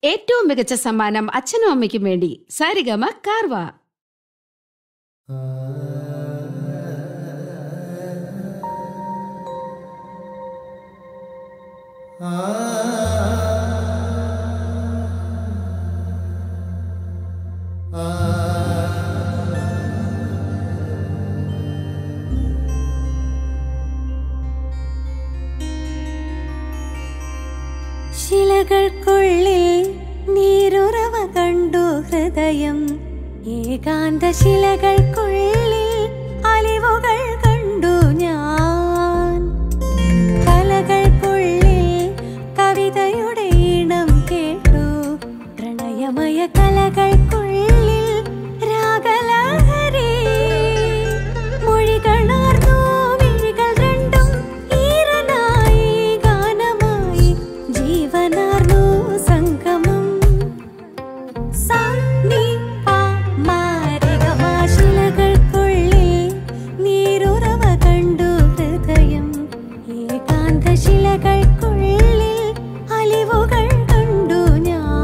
ഏറ്റവും മികച്ച സമ്മാനം അച്ഛനും അമ്മയ്ക്കും വേണ്ടി സാരിഗമ കാർവ ശിലകൾക്കുള്ളിൽ നീരുറവ കണ്ടു ഹൃദയം ഏകാന്ത ശിലകൾക്കുള്ളിൽ അലിവുകൾ കണ്ടു ഞാൻ കലകൾക്കുള്ളിൽ കവിതയുടെ ഈണം കേട്ടു പ്രണയമയ കലകൾക്കുള്ളിൽ രാഗലഹരി മൊഴികളാർന്നു മിഴികൾ രണ്ടും ഈറനായി ഗാനമായി ജീവനാർന്നു സംഗമം സാ നീ പാ മാരിഗമാ ശിലകൾക്കുള്ളിൽ നീരുറവ കണ്ടു ഹൃദയം ഏകാന്ത ശിലകൾക്കുള്ളിൽ അലിവുകൾ കണ്ടു ഞാൻ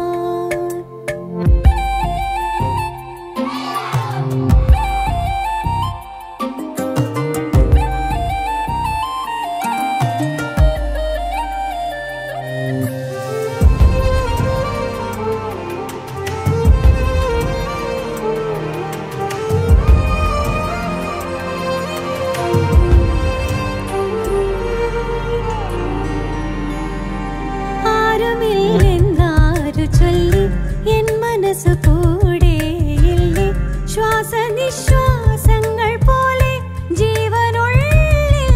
ആരുമില്ലെന്നാരു ചൊല്ലി എൻ മനസ്സു കൂടെയില്ലേ ശ്വാസനിശ്വാസങ്ങൾ പോലെ ജീവനുള്ളിൽ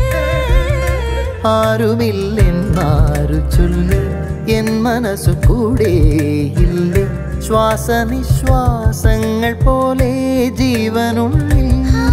ആരുമില്ലെന്നാരു ചൊല്ലി എൻ മനസ്സു കൂടെയില്ലേ ശ്വാസനിശ്വാസങ്ങൾ പോലെ ജീവനുള്ളിൽ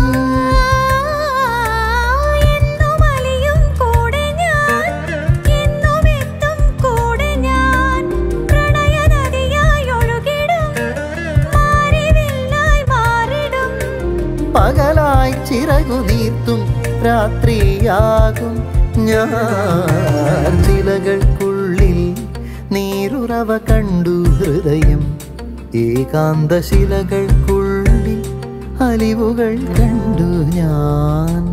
എന്നും അലിയും കൂടെ ഞാൻ എന്നും എത്തും കൂടെ ഞാൻ പ്രണയനദിയായി ഒഴുകിടും മാറിവില്ലായി മാറിടും പകലായി ചിറകു നീർത്തും രാത്രിയാകും ഞാൻ ചിലകൾക്കുള്ളിൽ നീരുറവ കണ്ടു ഹൃദയം ഏകാന്ത ശിലകൾക്കുള്ളിൽ അലിവുകൾ കണ്ടു ഞാൻ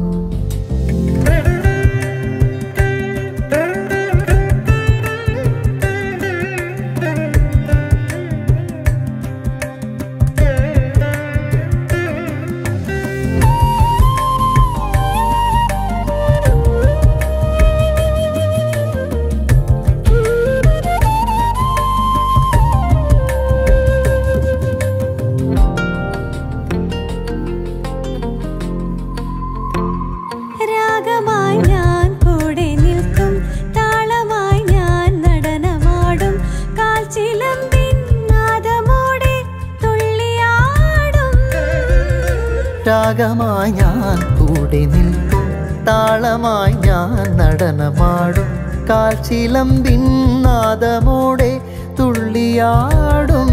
രാഗമായി ഞാൻ കൂടെ നിൽക്കും താളമായി ഞാൻ നടനമാടും കാൽച്ചിലമ്പിൻ നാദമോടെ തുള്ളിയാടും രാഗമായി ഞാൻ കൂടെ നിൽക്കും താളമായി ഞാൻ നടനമാടും കാൽച്ചിലമ്പിൻ നാദമോടെ തുള്ളിയാടും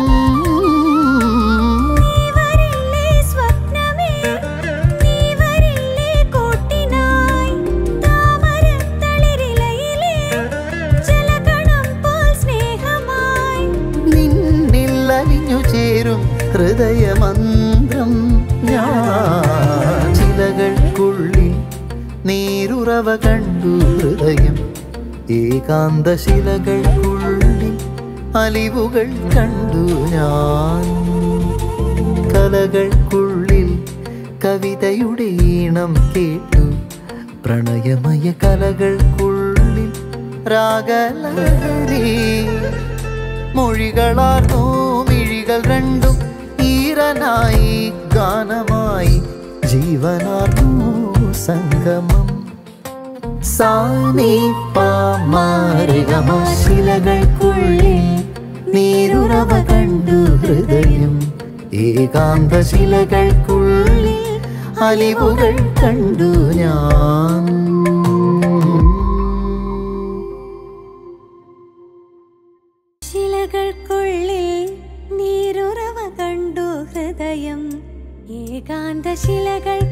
നീ വരില്ലേ സ്വപ്നമേ നീ വരില്ലേ കൂട്ടിനായി താമരത്തളിരിലയിലെ ജലകണം പോൽ സ്നേഹമായി നിന്നിൽ അലിഞ്ഞു ചേരും ഹൃദയമന്ത്രം ഞാൻ ചിലകൾക്കുള്ളിൽ നീരുറവ കണ്ടു ഹൃദയം ഏകാന്ത ശിലകൾക്കുള്ളിൽ അലിവുകൾ കണ്ടു ഞാൻ കലകൾക്കുള്ളിൽ കവിതയുടെ ഈണം കേട്ടു പ്രണയമയ കലകൾക്കുള്ളിൽ രാഗലഹരി മൊഴികളാർന്നു മിഴികൾ രണ്ടും ഈറനായി ഗാനമായി ജീവനാർന്നു സംഗമം ശിലകൾക്കുള്ളിൽ നീരുറവ കണ്ടു ഹൃദയം ഏകാന്ത ശിലകൾക്കുള്ളിൽ അലിവുകൾ കണ്ടു ഞാൻ ശിലകൾക്കുള്ളിൽ നീരുറവ കണ്ടു ഹൃദയം ഏകാന്ത ശിലകൾ